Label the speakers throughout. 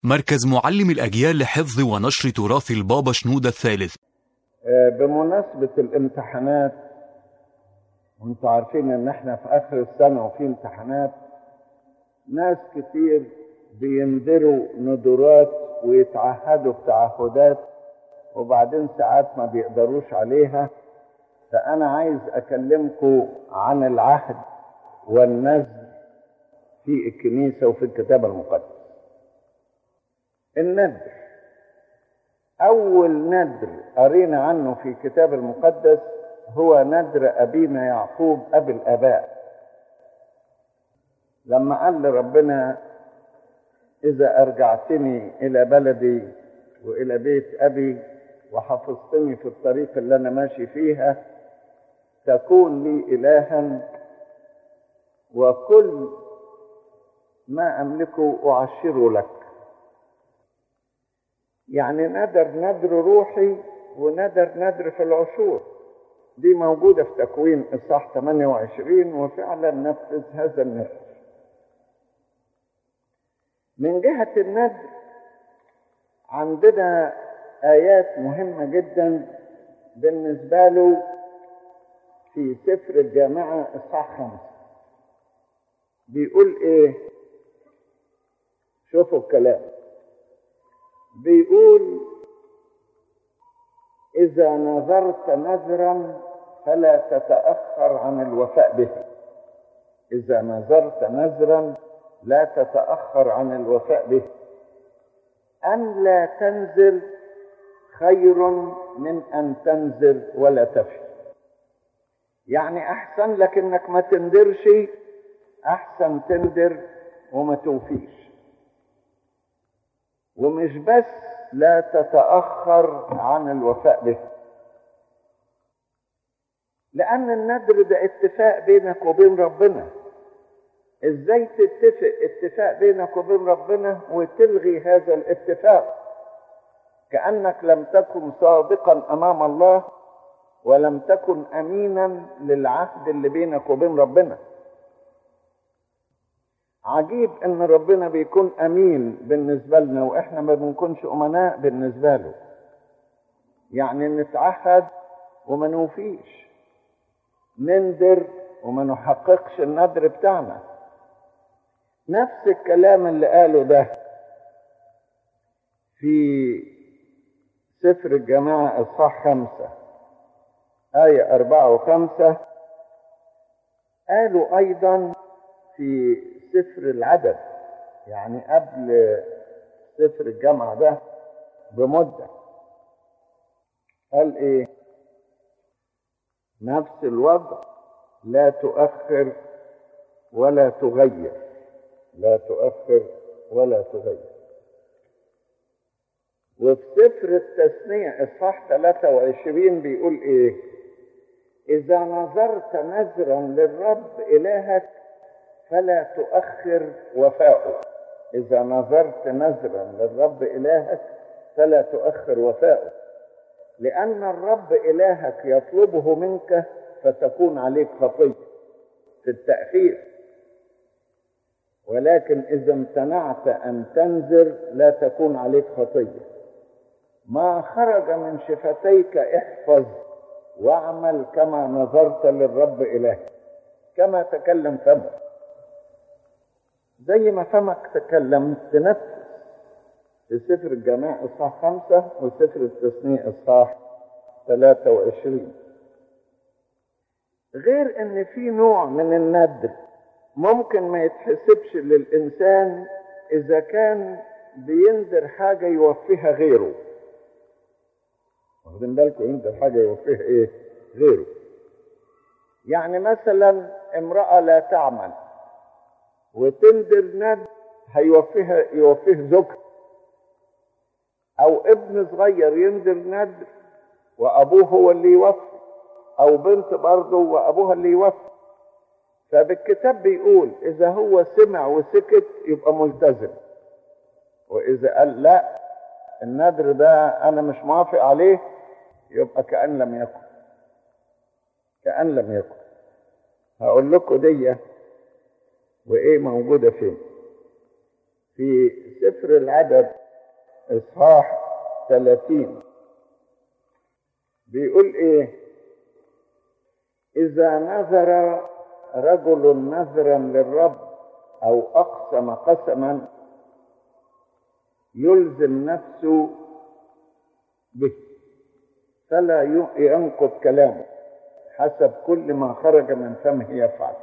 Speaker 1: مركز معلم الأجيال لحفظ ونشر تراث البابا شنودة الثالث
Speaker 2: آه، بمناسبة الامتحانات وانتوا عارفين ان احنا في اخر السنة وفي امتحانات ناس كتير بينذروا ندرات ويتعهدوا بتعهدات وبعدين ساعات ما بيقدروش عليها فأنا عايز أكلمكم عن العهد والنذر في الكنيسة وفي الكتاب المقدس النذر أول نذر قرينا عنه في الكتاب المقدس هو نذر أبينا يعقوب أبي الآباء لما قال لربنا إذا أرجعتني إلى بلدي وإلى بيت أبي وحفظتني في الطريق اللي أنا ماشي فيها تكون لي إلها وكل ما أملكه أعشره لك يعني ندر ندر روحي وندر ندر في العشور دي موجودة في تكوين إصحاح 28 وفعلا نفذ هذا النذر من جهة الندر عندنا آيات مهمة جدا بالنسبة له في سفر الجامعة إصحاح خمسة بيقول إيه؟ شوفوا الكلام بيقول إذا نذرت نذرا فلا تتأخر عن الوفاء به إذا نذرت نذرا لا تتأخر عن الوفاء به أن لا تنزل خير من أن تنزل ولا تفي يعني أحسن لك إنك ما تندرش أحسن تندر وما توفيش ومش بس لا تتأخر عن الوفاء به لأن الندر ده اتفاق بينك وبين ربنا ازاي تتفق اتفاق بينك وبين ربنا وتلغي هذا الاتفاق كأنك لم تكن صادقا أمام الله ولم تكن أمينا للعهد اللي بينك وبين ربنا عجيب ان ربنا بيكون امين بالنسبه لنا واحنا ما بنكونش امناء بالنسبه له يعني نتعهد وما نوفيش نندر وما نحققش النذر بتاعنا نفس الكلام اللي قاله ده في سفر الجماعة إصحاح خمسة آية أربعة وخمسة قالوا أيضا في سفر العدد يعني قبل سفر الجامعة ده بمدة قال ايه نفس الوضع لا تؤخر ولا تغير لا تؤخر ولا تغير وفي سفر التثنية إصحاح 23 بيقول إيه؟ إذا نظرت نذرا للرب إلهك فلا تؤخر وفاؤه إذا نظرت نذرا للرب إلهك فلا تؤخر وفاؤه لأن الرب إلهك يطلبه منك فتكون عليك خطية في التأخير ولكن إذا امتنعت أن تنذر لا تكون عليك خطية ما خرج من شفتيك احفظ واعمل كما نظرت للرب إلهك كما تكلم فمك زي ما فمك تكلم تنفذ في سفر الجماع إصحاح خمسة وسفر التثنية إصحاح 23 غير إن في نوع من الندر ممكن ما يتحسبش للإنسان إذا كان بينذر حاجة يوفيها غيره واخدين بالكم ينذر حاجة يوفيها إيه؟ غيره يعني مثلا امرأة لا تعمل وتندر ند هيوفيها يوفيه زوجها او ابن صغير يندر ندر وابوه هو اللي يوفي او بنت برضه وابوها اللي يوفي فبالكتاب بيقول اذا هو سمع وسكت يبقى ملتزم واذا قال لا النذر ده انا مش موافق عليه يبقى كأن لم يكن كأن لم يكن هقول لكم دي وايه موجوده فين في سفر العدد إصحاح 30 بيقول إيه إذا نذر رجل نذرا للرب أو أقسم قسما يلزم نفسه به فلا ينقض كلامه حسب كل ما خرج من فمه يفعل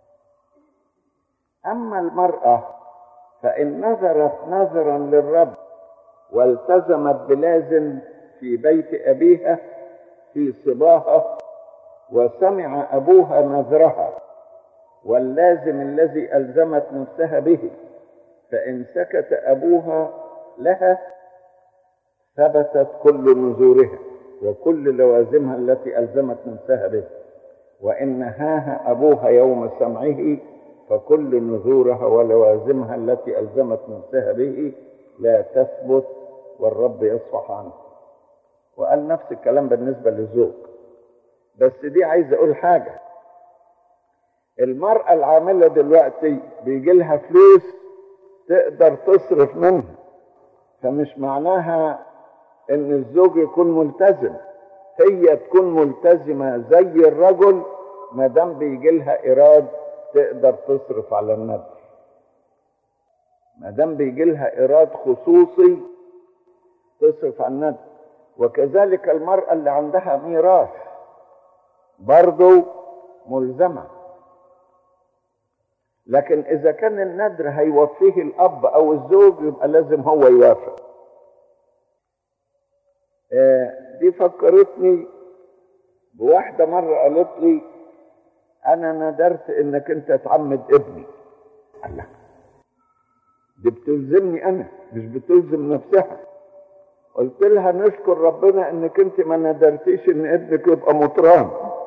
Speaker 2: أما المرأة فإن نذرت نذرا للرب والتزمت بلازم في بيت أبيها في صباها وسمع أبوها نذرها واللازم الذي ألزمت نفسها به فإن سكت أبوها لها ثبتت كل نذورها وكل لوازمها التي ألزمت نفسها به وإن نهاها أبوها يوم سمعه فكل نذورها ولوازمها التي ألزمت نفسها به لا تثبت والرب يصفح عنها وقال نفس الكلام بالنسبة للزوج بس دي عايز أقول حاجة المرأة العاملة دلوقتي بيجي لها فلوس تقدر تصرف منها فمش معناها ان الزوج يكون ملتزم هي تكون ملتزمة زي الرجل ما دام بيجي لها ايراد تقدر تصرف على النذر ما دام بيجي لها ايراد خصوصي تصرف على النذر وكذلك المرأة اللي عندها ميراث برضه ملزمة لكن إذا كان النذر هيوفيه الأب أو الزوج يبقى لازم هو يوافق دي فكرتني بواحدة مرة قالت لي أنا ندرت إنك أنت تعمد ابني الله دي بتلزمني أنا مش بتلزم نفسها قلت لها نشكر ربنا إنك أنت ما ندرتيش إن ابنك يبقى مطران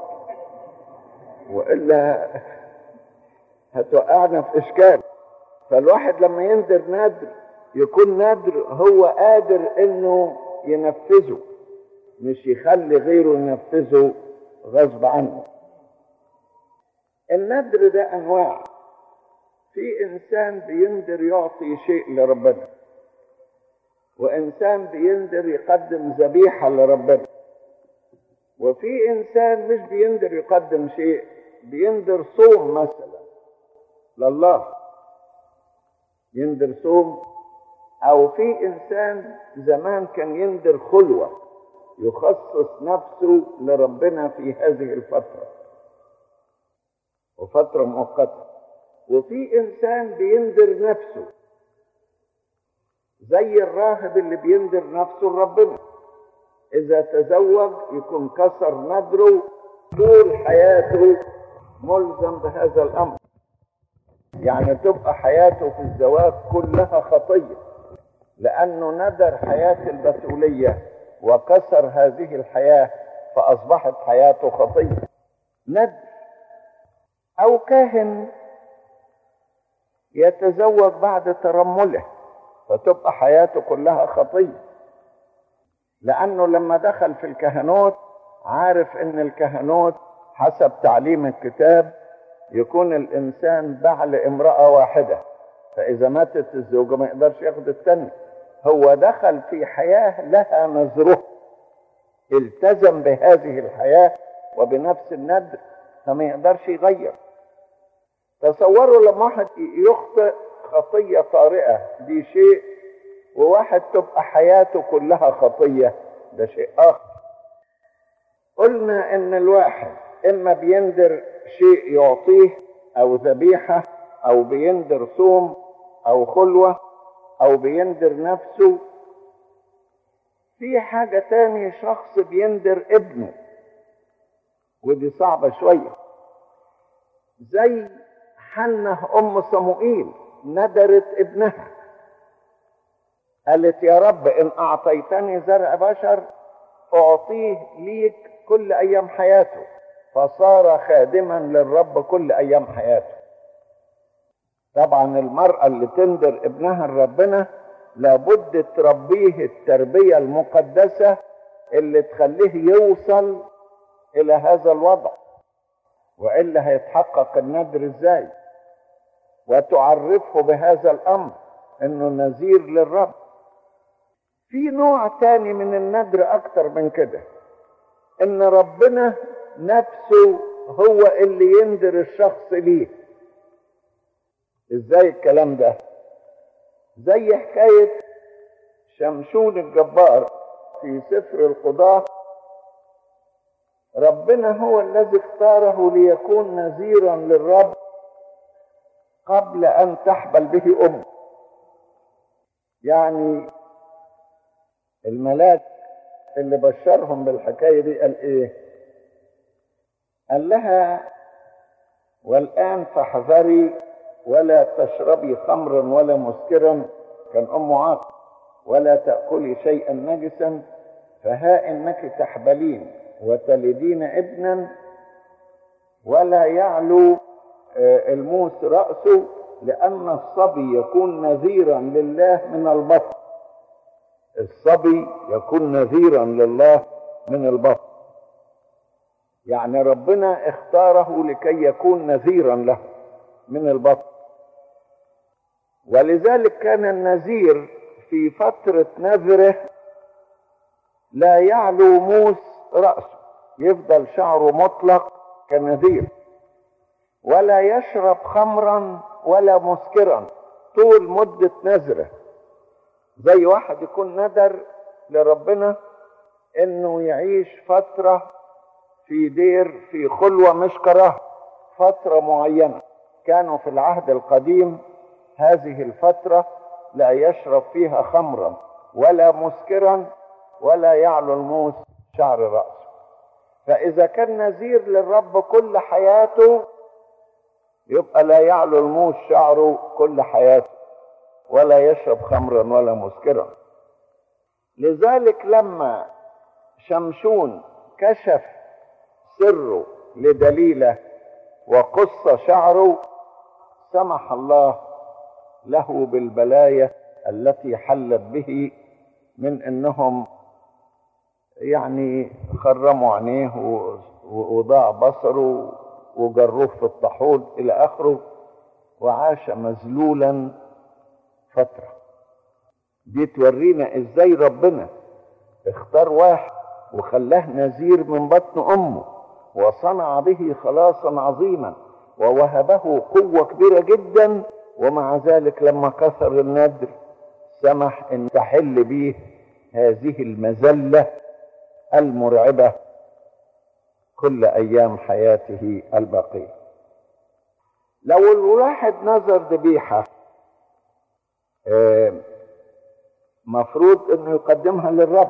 Speaker 2: وإلا هتوقعنا في إشكال فالواحد لما يندر نادر يكون نادر هو قادر إنه ينفذه مش يخلي غيره ينفذه غصب عنه الندر ده انواع في انسان بيندر يعطي شيء لربنا وانسان بيندر يقدم ذبيحه لربنا وفي انسان مش بيندر يقدم شيء بيندر صوم مثلا لله يندر صوم او في انسان زمان كان يندر خلوه يخصص نفسه لربنا في هذه الفتره وفتره مؤقته وفي انسان بيندر نفسه زي الراهب اللي بيندر نفسه لربنا اذا تزوج يكون كسر ندره طول حياته ملزم بهذا الامر يعني تبقى حياته في الزواج كلها خطيه لأنه ندر حياة البتولية وكسر هذه الحياة فأصبحت حياته خطية ندر أو كاهن يتزوج بعد ترمله فتبقى حياته كلها خطية لأنه لما دخل في الكهنوت عارف إن الكهنوت حسب تعليم الكتاب يكون الإنسان بعل امرأة واحدة فإذا ماتت الزوجة ما يقدرش ياخد الثانية هو دخل في حياة لها نظره التزم بهذه الحياة وبنفس الندر فما يقدرش يغير تصوروا لما واحد يخطئ خطية طارئة دي شيء وواحد تبقى حياته كلها خطية ده شيء آخر قلنا إن الواحد إما بيندر شيء يعطيه أو ذبيحة أو بيندر صوم أو خلوة أو بيندر نفسه في حاجة تاني شخص بيندر ابنه ودي صعبة شوية زي حنة أم صموئيل ندرت ابنها قالت يا رب إن أعطيتني زرع بشر أعطيه ليك كل أيام حياته فصار خادما للرب كل أيام حياته طبعا المرأة اللي تندر ابنها لربنا لابد تربيه التربية المقدسة اللي تخليه يوصل إلى هذا الوضع وإلا هيتحقق الندر إزاي وتعرفه بهذا الأمر انه نذير للرب في نوع تاني من النذر اكتر من كده ان ربنا نفسه هو اللي ينذر الشخص ليه ازاي الكلام ده زي حكاية شمشون الجبار في سفر القضاة ربنا هو الذي اختاره ليكون نذيرا للرب قبل ان تحبل به امه يعني الملاك اللي بشرهم بالحكايه دي قال ايه قال لها والان فاحذري ولا تشربي خمرا ولا مسكرا كان ام عاق ولا تاكلي شيئا نجسا فها انك تحبلين وتلدين ابنا ولا يعلو الموس راسه لان الصبي يكون نذيرا لله من البطن الصبي يكون نذيرا لله من البطن يعني ربنا اختاره لكي يكون نذيرا له من البطن ولذلك كان النذير في فترة نذره لا يعلو موس رأسه يفضل شعره مطلق كنذير ولا يشرب خمرا ولا مسكرا طول مدة نذره زي واحد يكون ندر لربنا انه يعيش فترة في دير في خلوة مش كراهة فترة معينة كانوا في العهد القديم هذه الفترة لا يشرب فيها خمرا ولا مسكرا ولا يعلو الموس شعر رأسه فإذا كان نذير للرب كل حياته يبقى لا يعلو الموس شعره كل حياته ولا يشرب خمرا ولا مسكرا لذلك لما شمشون كشف سره لدليله وقص شعره سمح الله له بالبلايا التي حلت به من انهم يعني خرموا عينيه وضاع بصره وجروه في الطحول الى اخره وعاش مذلولا فتره دي تورينا ازاي ربنا اختار واحد وخلاه نذير من بطن امه وصنع به خلاصا عظيما ووهبه قوه كبيره جدا ومع ذلك لما كثر النذر سمح ان تحل به هذه المذله المرعبه كل ايام حياته الباقيه لو الواحد نذر ذبيحه مفروض انه يقدمها للرب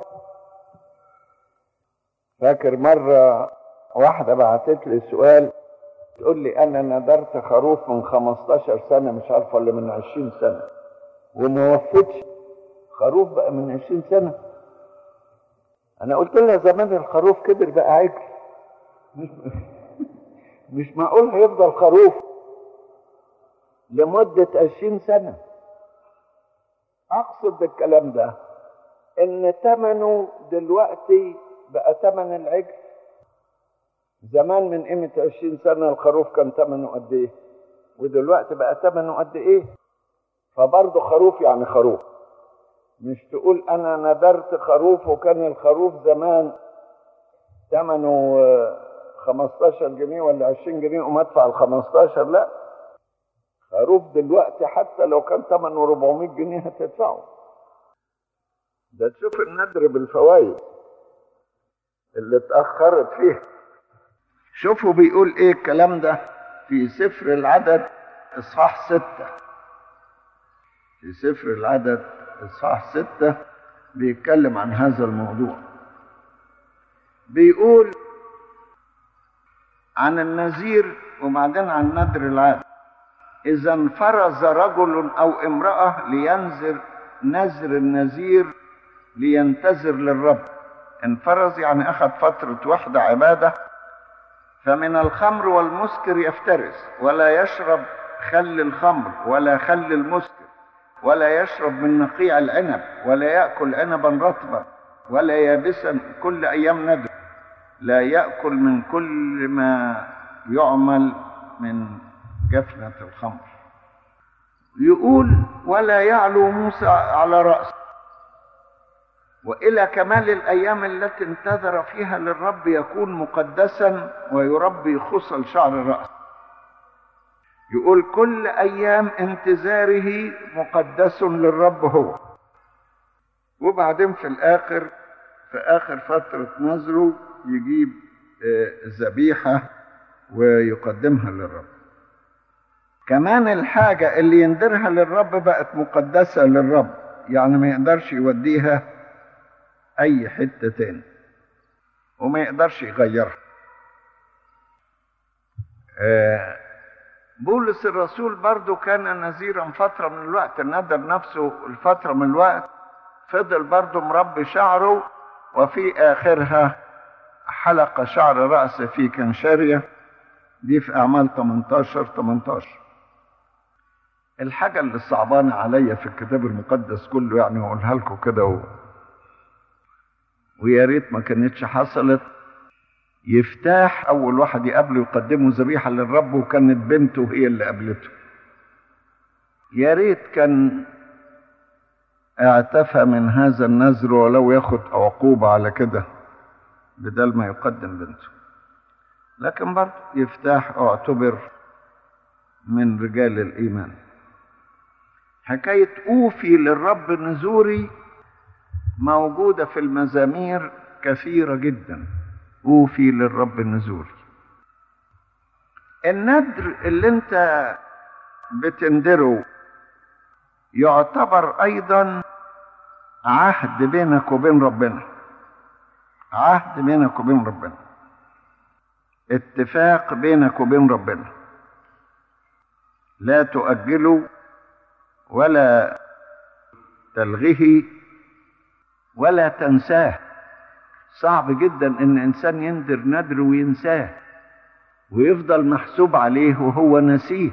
Speaker 2: فاكر مرة واحدة بعتت لي سؤال تقول لي انا نذرت خروف من 15 سنة مش عارفة ولا من 20 سنة وما وفتش خروف بقى من 20 سنة انا قلت لها زمان الخروف كبر بقى عجل مش مش معقول هيفضل خروف لمدة 20 سنة اقصد الكلام ده ان ثمنه دلوقتي بقى ثمن العجل زمان من قيمة 20 سنة الخروف كان ثمنه قد ايه ودلوقتي بقى ثمنه قد ايه فبرضه خروف يعني خروف مش تقول انا نذرت خروف وكان الخروف زمان ثمنه 15 جنيه ولا 20 جنيه وما ادفع ال 15 لا خروف دلوقتي حتى لو كان ثمنه 400 جنيه هتدفعه ده تشوف النذر بالفوائد اللي اتأخرت فيه شوفوا بيقول ايه الكلام ده في سفر العدد اصحاح ستة في سفر العدد اصحاح ستة بيتكلم عن هذا الموضوع بيقول عن النذير وبعدين عن نذر العادة إذا انفرز رجل أو امرأة لينذر نذر النذير لينتذر للرب انفرز يعني أخذ فترة وحدة عبادة فمن الخمر والمسكر يفترس ولا يشرب خل الخمر ولا خل المسكر ولا يشرب من نقيع العنب ولا يأكل عنبا رطبا ولا يابسا كل أيام ندر لا يأكل من كل ما يعمل من جفنة الخمر يقول ولا يعلو موسى على رأسه وإلى كمال الأيام التي انتظر فيها للرب يكون مقدسا ويربي خصل شعر رأسه يقول كل أيام انتظاره مقدس للرب هو وبعدين في الآخر في آخر فترة نذره يجيب ذبيحة ويقدمها للرب كمان الحاجة اللي يندرها للرب بقت مقدسة للرب يعني ما يقدرش يوديها أي حتة تاني وما يقدرش يغيرها آه بولس الرسول برضو كان نذيرا فترة من الوقت ندر نفسه الفترة من الوقت فضل برضو مربي شعره وفي آخرها حلق شعر رأسه في كنشارية دي في أعمال 18 18 الحاجة اللي صعبانة عليا في الكتاب المقدس كله يعني أقولها لكم كده و... ويا ريت ما كانتش حصلت يفتاح أول واحد يقابله يقدمه ذبيحة للرب وكانت بنته هي اللي قابلته يا ريت كان اعتفى من هذا النذر ولو ياخد عقوبة على كده بدل ما يقدم بنته لكن برضه يفتاح اعتبر من رجال الإيمان حكاية أوفي للرب نزوري موجودة في المزامير كثيرة جدا أوفي للرب نزوري الندر اللي انت بتندره يعتبر أيضا عهد بينك وبين ربنا عهد بينك وبين ربنا اتفاق بينك وبين ربنا لا تؤجله ولا تلغيه ولا تنساه صعب جدا ان انسان يندر ندر وينساه ويفضل محسوب عليه وهو نسيه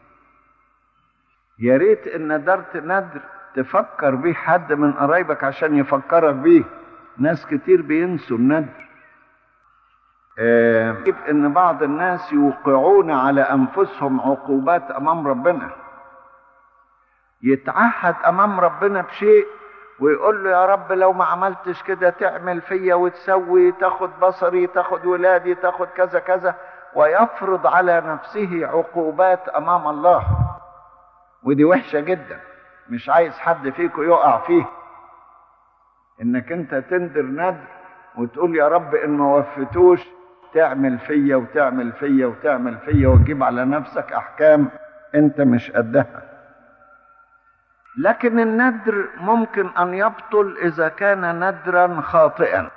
Speaker 2: يا ريت ان ندرت ندر تفكر بيه حد من قرايبك عشان يفكرك بيه ناس كتير بينسوا الندر آه ان بعض الناس يوقعون على انفسهم عقوبات امام ربنا يتعهد امام ربنا بشيء ويقول له يا رب لو ما عملتش كده تعمل فيا وتسوي تاخد بصري تاخد ولادي تاخد كذا كذا ويفرض على نفسه عقوبات امام الله ودي وحشه جدا مش عايز حد فيكم يقع فيه انك انت تندر ندر وتقول يا رب ان ما وفتوش تعمل فيا وتعمل فيا وتعمل فيا وتجيب على نفسك احكام انت مش قدها لكن الندر ممكن ان يبطل اذا كان ندرا خاطئا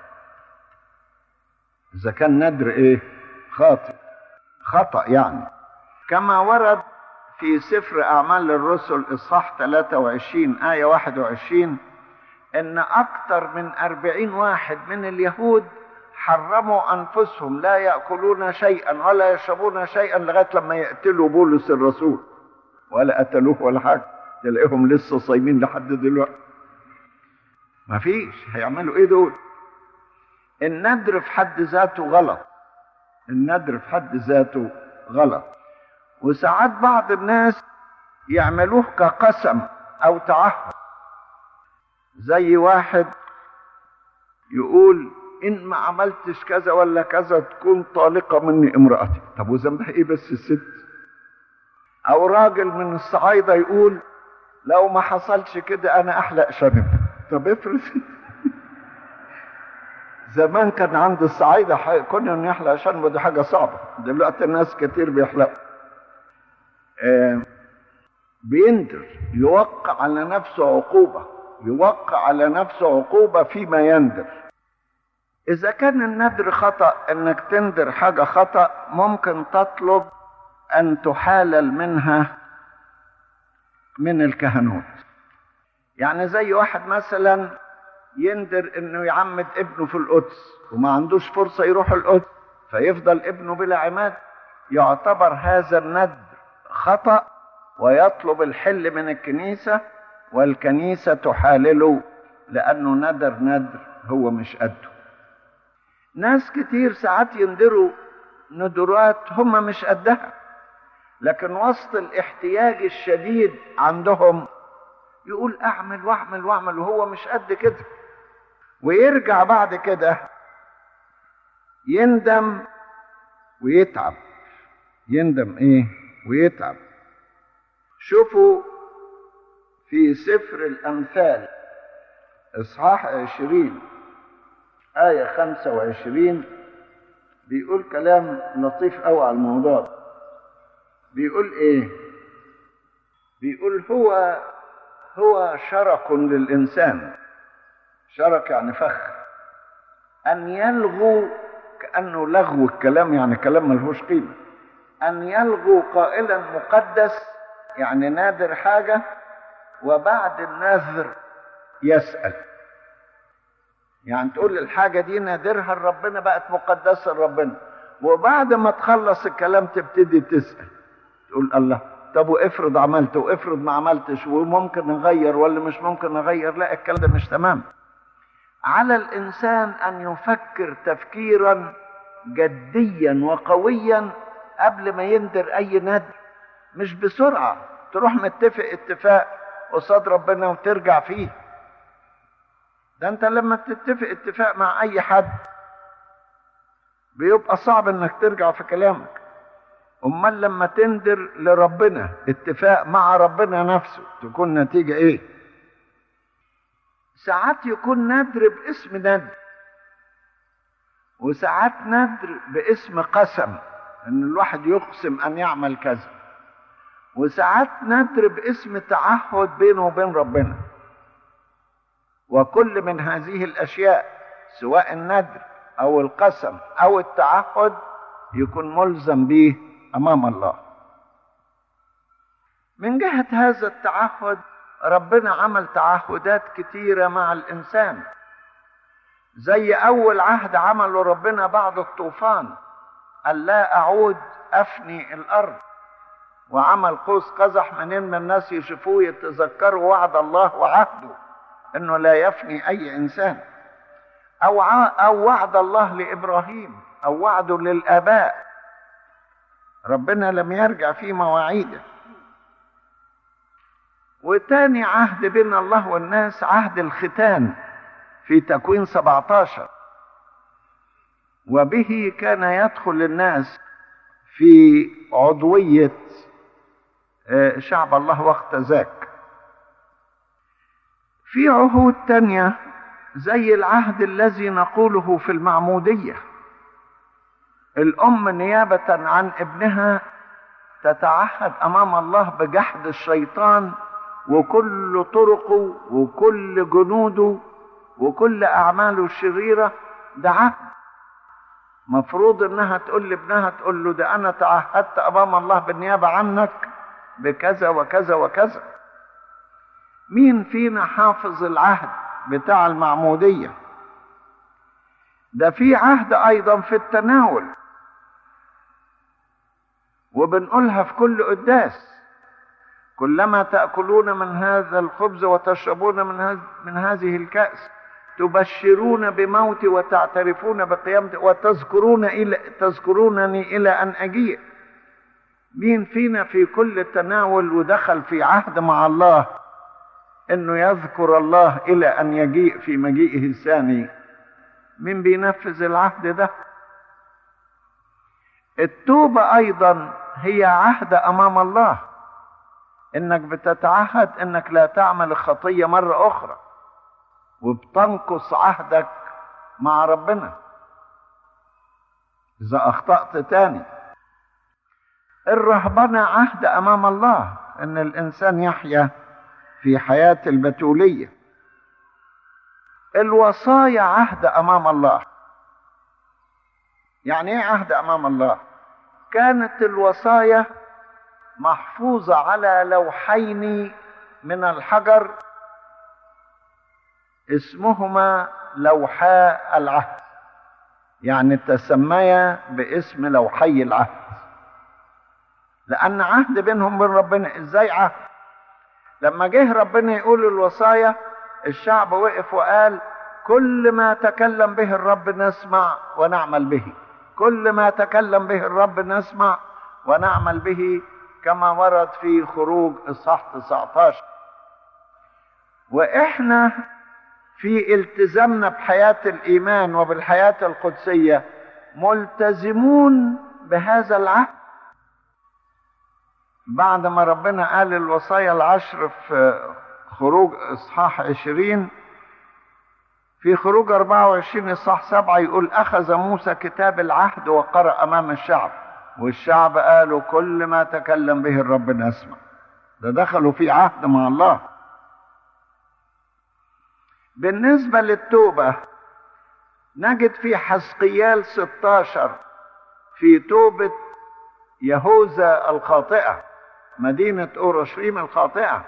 Speaker 2: اذا كان ندر ايه خاطئ خطا يعني كما ورد في سفر اعمال الرسل اصحاح 23 ايه 21 ان اكثر من أربعين واحد من اليهود حرموا انفسهم لا ياكلون شيئا ولا يشربون شيئا لغايه لما يقتلوا بولس الرسول ولا قتلوه ولا حاجه تلاقيهم لسه صايمين لحد دلوقتي ما فيش هيعملوا ايه دول الندر في حد ذاته غلط الندر في حد ذاته غلط وساعات بعض الناس يعملوه كقسم او تعهد زي واحد يقول ان ما عملتش كذا ولا كذا تكون طالقه مني امراتي طب وذنبها ايه بس الست او راجل من الصعايده يقول لو ما حصلش كده انا احلق شنب طب افرض زمان كان عند الصعايده كنا يحلق شنب دي حاجه صعبه دلوقتي الناس كتير بيحلقوا آه بيندر يوقع على نفسه عقوبه يوقع على نفسه عقوبه فيما يندر اذا كان الندر خطا انك تندر حاجه خطا ممكن تطلب ان تحالل منها من الكهنوت يعني زي واحد مثلا يندر انه يعمد ابنه في القدس وما عندوش فرصه يروح القدس فيفضل ابنه بلا عماد يعتبر هذا الندر خطا ويطلب الحل من الكنيسه والكنيسه تحالله لانه ندر ندر هو مش قده ناس كتير ساعات يندروا ندرات هم مش قدها لكن وسط الاحتياج الشديد عندهم يقول اعمل واعمل واعمل وهو مش قد كده ويرجع بعد كده يندم ويتعب يندم ايه ويتعب شوفوا في سفر الامثال اصحاح عشرين آية خمسة وعشرين بيقول كلام لطيف أوي على الموضوع ده. بيقول إيه؟ بيقول هو هو شرك للإنسان شرك يعني فخ أن يلغو كأنه لغو الكلام يعني كلام ملهوش قيمة أن يلغو قائلا مقدس يعني نادر حاجة وبعد النذر يسأل يعني تقول الحاجة دي نادرها لربنا بقت مقدسة لربنا وبعد ما تخلص الكلام تبتدي تسأل تقول الله طب وافرض عملت وافرض ما عملتش وممكن اغير ولا مش ممكن اغير لا الكلام ده مش تمام على الانسان ان يفكر تفكيرا جديا وقويا قبل ما يندر اي ندر مش بسرعه تروح متفق اتفاق قصاد ربنا وترجع فيه ده انت لما تتفق اتفاق مع اي حد بيبقى صعب انك ترجع في كلامك امال لما تندر لربنا اتفاق مع ربنا نفسه تكون نتيجه ايه ساعات يكون ندر باسم ندر وساعات ندر باسم قسم ان الواحد يقسم ان يعمل كذا وساعات ندر باسم تعهد بينه وبين ربنا وكل من هذه الاشياء سواء الندر او القسم او التعهد يكون ملزم به امام الله من جهه هذا التعهد ربنا عمل تعهدات كتيره مع الانسان زي اول عهد عمله ربنا بعد الطوفان قال لا اعود افني الارض وعمل قوس قزح منين من الناس يشوفوه يتذكروا وعد الله وعهده انه لا يفني اي انسان او او وعد الله لابراهيم او وعده للاباء ربنا لم يرجع في مواعيده وتاني عهد بين الله والناس عهد الختان في تكوين 17 وبه كان يدخل الناس في عضوية شعب الله وقت ذاك في عهود تانية زي العهد الذي نقوله في المعمودية الأم نيابة عن ابنها تتعهد أمام الله بجحد الشيطان وكل طرقه وكل جنوده وكل أعماله الشريرة ده عهد مفروض انها تقول لابنها تقول له ده انا تعهدت امام الله بالنيابه عنك بكذا وكذا وكذا مين فينا حافظ العهد بتاع المعموديه ده في عهد ايضا في التناول وبنقولها في كل قداس كلما تاكلون من هذا الخبز وتشربون من هذ من هذه الكاس تبشرون بموتي وتعترفون بقيامتي وتذكرون إلى تذكرونني إلى أن أجيء مين فينا في كل تناول ودخل في عهد مع الله انه يذكر الله الى ان يجيء في مجيئه الثاني مين بينفذ العهد ده التوبة ايضا هي عهد امام الله انك بتتعهد انك لا تعمل الخطية مرة اخرى وبتنقص عهدك مع ربنا اذا اخطأت تاني الرهبنة عهد امام الله ان الانسان يحيا في حياة البتولية الوصايا عهد امام الله يعني ايه عهد امام الله كانت الوصايا محفوظة على لوحين من الحجر اسمهما لوحا العهد يعني تسميا باسم لوحي العهد لان عهد بينهم وبين ربنا ازاي عهد لما جه ربنا يقول الوصايا الشعب وقف وقال كل ما تكلم به الرب نسمع ونعمل به كل ما تكلم به الرب نسمع ونعمل به كما ورد في خروج اصحاح 19 واحنا في التزامنا بحياه الايمان وبالحياه القدسيه ملتزمون بهذا العهد بعد ما ربنا قال الوصايا العشر في خروج اصحاح عشرين في خروج 24 اصحاح سبعة يقول اخذ موسى كتاب العهد وقرأ امام الشعب والشعب قالوا كل ما تكلم به الرب نسمع ده دخلوا في عهد مع الله بالنسبة للتوبة نجد في حسقيال 16 في توبة يهوذا الخاطئة مدينة أورشليم الخاطئة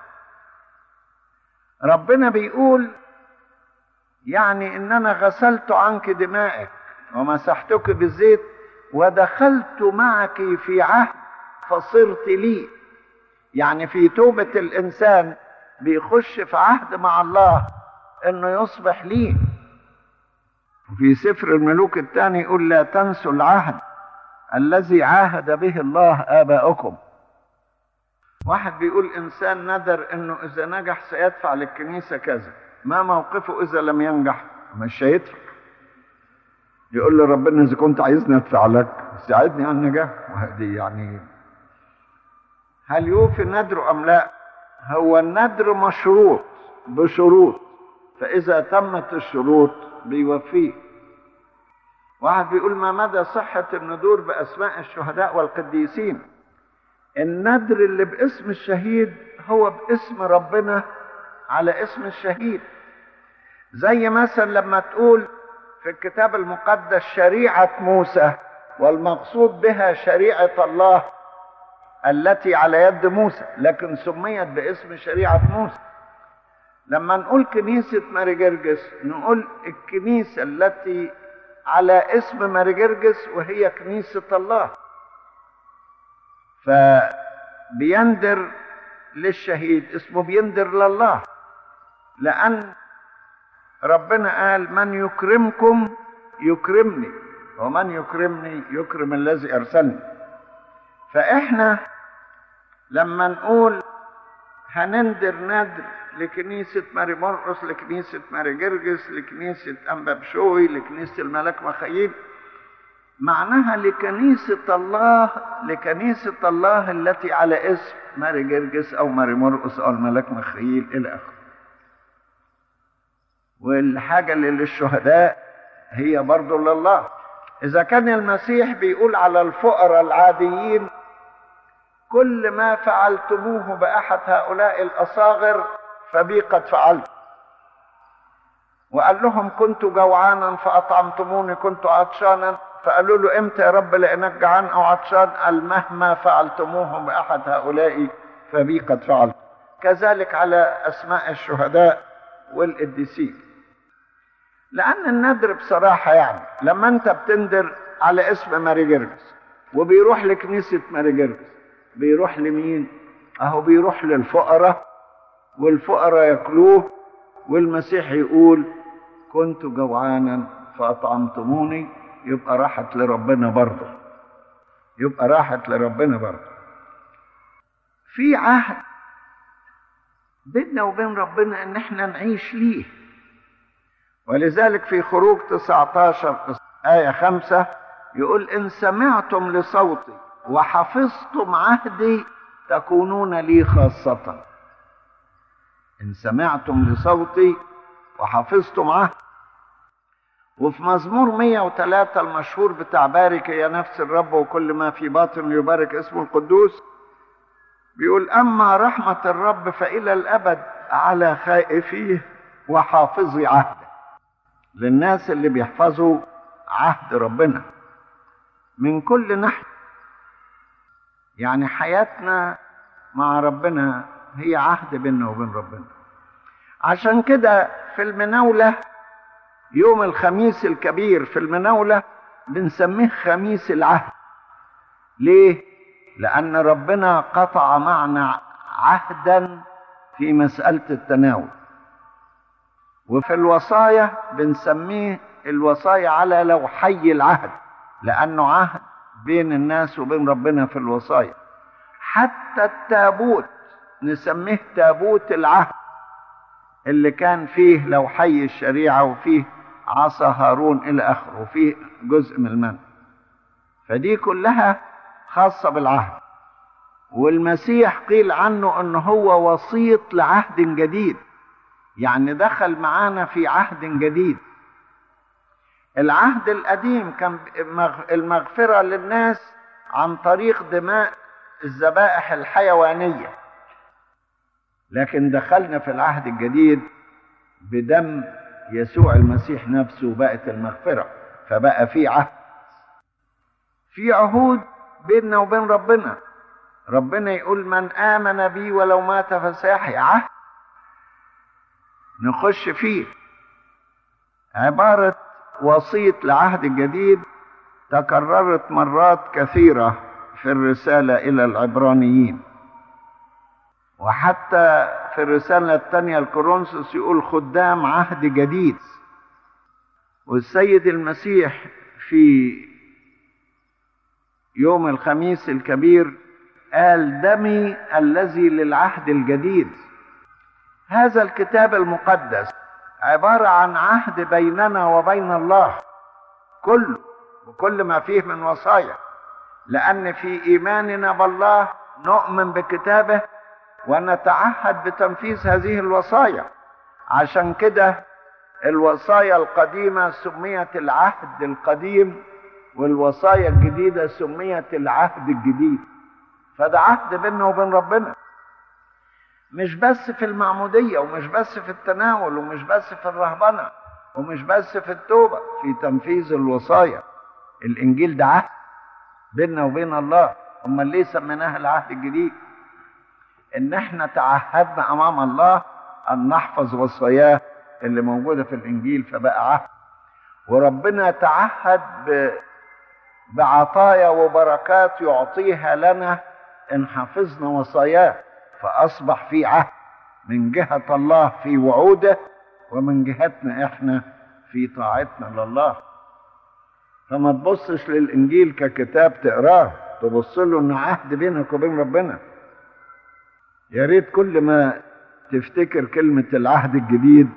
Speaker 2: ربنا بيقول يعني إن أنا غسلت عنك دمائك ومسحتك بالزيت ودخلت معك في عهد فصرت لي يعني في توبة الإنسان بيخش في عهد مع الله إنه يصبح لي في سفر الملوك الثاني يقول لا تنسوا العهد الذي عاهد به الله آباؤكم واحد بيقول إنسان ندر إنه إذا نجح سيدفع للكنيسة كذا ما موقفه إذا لم ينجح مش هيدفع يقول له ربنا إذا كنت عايزني أدفع لك ساعدني على النجاح وهذه يعني هل يوفي الندر أم لا هو الندر مشروط بشروط فإذا تمت الشروط بيوفيه واحد بيقول ما مدى صحة الندور بأسماء الشهداء والقديسين الندر اللي باسم الشهيد هو باسم ربنا على اسم الشهيد زي مثلا لما تقول في الكتاب المقدس شريعة موسى والمقصود بها شريعة الله التي على يد موسى لكن سميت باسم شريعة موسى لما نقول كنيسة ماري جرجس نقول الكنيسة التي على اسم ماري جرجس وهي كنيسة الله فبيندر للشهيد اسمه بيندر لله لأن ربنا قال من يكرمكم يكرمني ومن يكرمني يكرم الذي أرسلني فإحنا لما نقول هنندر ندر لكنيسة ماري مرقس لكنيسة ماري جرجس لكنيسة أنبا بشوي لكنيسة الملاك مخيل معناها لكنيسة الله لكنيسة الله التي على اسم ماري جرجس أو ماري مرقس أو الملاك مخيل إلى آخره والحاجة اللي للشهداء هي برضو لله إذا كان المسيح بيقول على الفقراء العاديين كل ما فعلتموه بأحد هؤلاء الأصاغر فبي قد فعلت وقال لهم كنت جوعانا فأطعمتموني كنت عطشانا فقالوا له امتى يا رب لانك جعان او عطشان قال مهما فعلتموه باحد هؤلاء فبي قد فعلت كذلك على اسماء الشهداء والقديسين لان الندر بصراحه يعني لما انت بتندر على اسم ماري جرجس وبيروح لكنيسه ماري جرجس بيروح لمين اهو بيروح للفقراء والفقراء ياكلوه والمسيح يقول كنت جوعانا فاطعمتموني يبقى راحت لربنا برضه يبقى راحت لربنا برضه في عهد بيننا وبين ربنا ان احنا نعيش ليه ولذلك في خروج 19 آية 5 يقول إن سمعتم لصوتي وحفظتم عهدي تكونون لي خاصة إن سمعتم لصوتي وحفظتم عهدي وفي مزمور 103 المشهور بتاع بارك يا نفس الرب وكل ما في باطن يبارك اسمه القدوس بيقول أما رحمة الرب فإلى الأبد على خائفيه وحافظي عهده للناس اللي بيحفظوا عهد ربنا من كل ناحية يعني حياتنا مع ربنا هي عهد بيننا وبين ربنا عشان كده في المناولة يوم الخميس الكبير في المناولة بنسميه خميس العهد ليه؟ لأن ربنا قطع معنا عهدا في مسألة التناول وفي الوصايا بنسميه الوصايا على لوحي العهد لأنه عهد بين الناس وبين ربنا في الوصايا حتى التابوت نسميه تابوت العهد اللي كان فيه لوحي الشريعة وفيه عصا هارون إلى آخره وفيه جزء من المن فدي كلها خاصة بالعهد والمسيح قيل عنه أنه هو وسيط لعهد جديد يعني دخل معانا في عهد جديد العهد القديم كان المغفرة للناس عن طريق دماء الذبائح الحيوانية لكن دخلنا في العهد الجديد بدم يسوع المسيح نفسه بقت المغفرة فبقى في عهد في عهود بيننا وبين ربنا ربنا يقول من آمن بي ولو مات فسيحيا عهد نخش فيه عبارة وسيط لعهد الجديد تكررت مرات كثيرة في الرسالة إلى العبرانيين وحتى في الرسالة الثانية الكورنثوس يقول خدام عهد جديد والسيد المسيح في يوم الخميس الكبير قال دمي الذي للعهد الجديد هذا الكتاب المقدس عبارة عن عهد بيننا وبين الله كله وكل ما فيه من وصايا لأن في إيماننا بالله نؤمن بكتابه ونتعهد بتنفيذ هذه الوصايا عشان كده الوصايا القديمة سميت العهد القديم والوصايا الجديدة سميت العهد الجديد فده عهد بيننا وبين ربنا مش بس في المعمودية ومش بس في التناول ومش بس في الرهبنة ومش بس في التوبة في تنفيذ الوصايا الإنجيل ده عهد بيننا وبين الله أمال ليه سميناها العهد الجديد إن إحنا تعهدنا أمام الله أن نحفظ وصاياه اللي موجودة في الإنجيل فبقى عهد وربنا تعهد ب... بعطايا وبركات يعطيها لنا إن حفظنا وصاياه فأصبح في عهد من جهة الله في وعوده ومن جهتنا إحنا في طاعتنا لله فما تبصش للإنجيل ككتاب تقراه تبص له إنه عهد بينك وبين ربنا يا ريت كل ما تفتكر كلمة العهد الجديد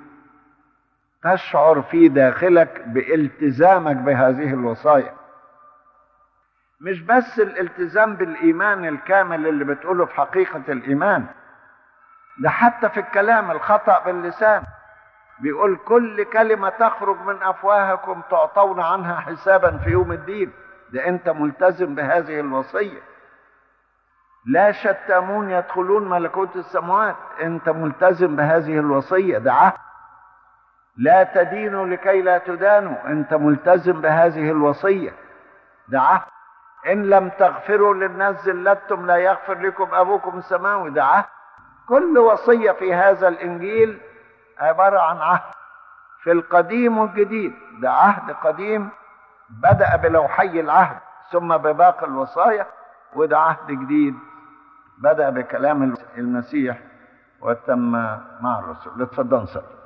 Speaker 2: تشعر في داخلك بالتزامك بهذه الوصايا مش بس الالتزام بالايمان الكامل اللي بتقوله في حقيقه الايمان ده حتى في الكلام الخطا باللسان بيقول كل كلمه تخرج من افواهكم تعطون عنها حسابا في يوم الدين ده انت ملتزم بهذه الوصيه لا شتامون يدخلون ملكوت السماوات انت ملتزم بهذه الوصيه ده عهد لا تدينوا لكي لا تدانوا انت ملتزم بهذه الوصيه ده عهد إن لم تغفروا للناس زلتم لا يغفر لكم أبوكم السماوي ده عهد كل وصية في هذا الإنجيل عبارة عن عهد في القديم والجديد ده عهد قديم بدأ بلوحي العهد ثم بباقي الوصايا وده عهد جديد بدأ بكلام المسيح وتم مع الرسول اتفضل صلي